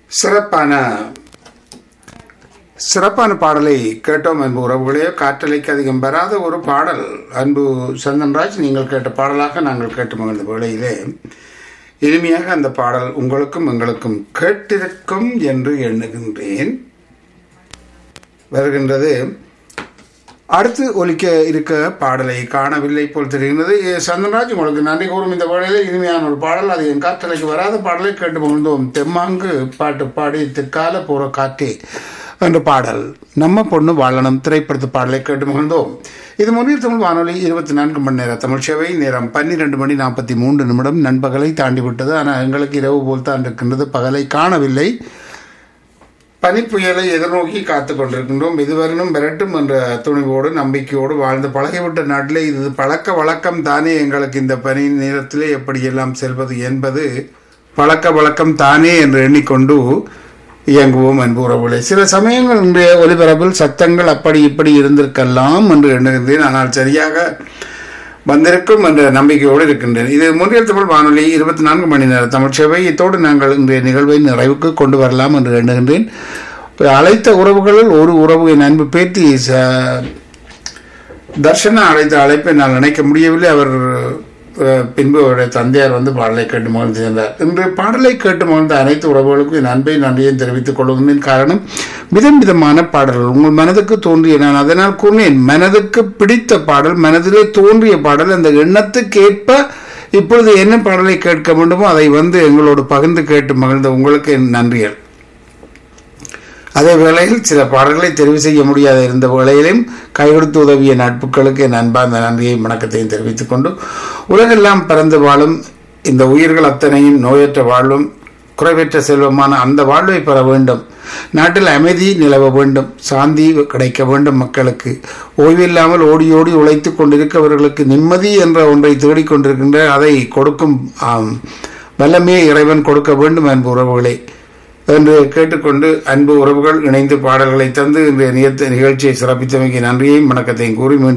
சிறப்பான சிறப்பான பாடலை கேட்டோம் அன்பு உறவுகளே காற்றலைக்கு அதிகம் பெறாத ஒரு பாடல் அன்பு சந்தன்ராஜ் நீங்கள் கேட்ட பாடலாக நாங்கள் கேட்டு மகிழ்ந்த வேளையிலே இனிமையாக அந்த பாடல் உங்களுக்கும் எங்களுக்கும் கேட்டிருக்கும் என்று எண்ணுகின்றேன் வருகின்றது அடுத்து ஒலிக்க இருக்க பாடலை காணவில்லை போல் தெரிகின்றது ஏ, சந்தன்ராஜ் உங்களுக்கு நன்றி கூறும் இந்த வேளையிலே இனிமையான ஒரு பாடல் அது என் காற்றலைக்கு வராத பாடலை கேட்டு மகிழ்ந்தோம் தெம்மாங்கு பாட்டு பாடி திற்கால போற காற்றே என்ற பாடல் நம்ம பொண்ணு வாழணும் திரைப்படத்து பாடலை கேட்டு மகிழ்ந்தோம் இது முன்னீர் தமிழ் வானொலி இருபத்தி நான்கு மணி நேர தமிழ் சேவை நேரம் பன்னிரெண்டு மணி நாற்பத்தி மூன்று நிமிடம் நண்பகலை தாண்டி விட்டது ஆனால் எங்களுக்கு இரவு போல் தான் இருக்கின்றது பகலை காணவில்லை பனிப்புயலை எதிர்நோக்கி காத்து கொண்டிருக்கின்றோம் இதுவரையும் விரட்டும் என்ற துணிவோடு நம்பிக்கையோடு வாழ்ந்து பழகிவிட்ட நாட்டிலே இது பழக்க வழக்கம் தானே எங்களுக்கு இந்த பனி நேரத்திலே எப்படியெல்லாம் செல்வது என்பது பழக்க வழக்கம் தானே என்று எண்ணிக்கொண்டு இயங்குவோம் அன்பு உறவுகளே சில சமயங்கள் இன்றைய ஒலிபரப்பில் சத்தங்கள் அப்படி இப்படி இருந்திருக்கலாம் என்று எண்ணுகின்றேன் ஆனால் சரியாக வந்திருக்கும் என்ற நம்பிக்கையோடு இருக்கின்றேன் இது முன்னில் தமிழ் வானொலி இருபத்தி நான்கு மணி நேர தமிழ் சேவை இத்தோடு நாங்கள் இன்றைய நிகழ்வை நிறைவுக்கு கொண்டு வரலாம் என்று எண்ணுகின்றேன் அழைத்த உறவுகளில் ஒரு உறவு என் அன்பு பேத்தி ச- தர்ஷனா அழைத்த அழைப்பை நான் நினைக்க முடியவில்லை அவர் அஹ், பின்பு அவருடைய தந்தையார் வந்து பாடலை கேட்டு மகிழ்ந்து சென்றார் இன்று பாடலை கேட்டு மகிழ்ந்த அனைத்து உறவுகளுக்கும் என் அன்பை நன்றியையும் தெரிவித்துக் கொள்கின்றேன் காரணம் விதம் விதமான பாடல்கள் உங்கள் மனதுக்கு தோன்றிய நான் அதனால் கூறினேன் மனதுக்கு பிடித்த பாடல் மனதிலே தோன்றிய பாடல் அந்த எண்ணத்துக்கேற்ப இப்பொழுது என்ன பாடலை கேட்க வேண்டுமோ அதை வந்து எங்களோடு பகிர்ந்து கேட்டு மகிழ்ந்த உங்களுக்கு என் நன்றிகள் அதே வேளையில் சில பாடல்களை தெரிவு செய்ய முடியாத இருந்த வேளையிலும் கைகொடுத்து உதவிய நட்புகளுக்கு என் அன்பார்ந்த நன்றியையும் வணக்கத்தையும் தெரிவித்துக் கொண்டு உலகெல்லாம் பறந்து வாழும் இந்த உயிர்கள் அத்தனையும் நோயற்ற வாழ்வும் குறைவற்ற செல்வமான அந்த வாழ்வை பெற வேண்டும் நாட்டில் அமைதி நிலவ வேண்டும் சாந்தி கிடைக்க வேண்டும் மக்களுக்கு ஓய்வில்லாமல் ஓடி ஓடி உழைத்துக் கொண்டிருக்கவர்களுக்கு நிம்மதி என்ற ஒன்றை தேடிக்கொண்டிருக்கின்ற அதை கொடுக்கும் ஆம், வல்லமே இறைவன் கொடுக்க வேண்டும் என்பு உறவுகளே என்று கேட்டுக்கொண்டு அன்பு உறவுகள் இணைந்து பாடல்களை தந்து இன்றைய நிகழ்ச்சியை சிறப்பித்தமைக்கு நன்றியையும் வணக்கத்தையும் கூறி மீண்டும்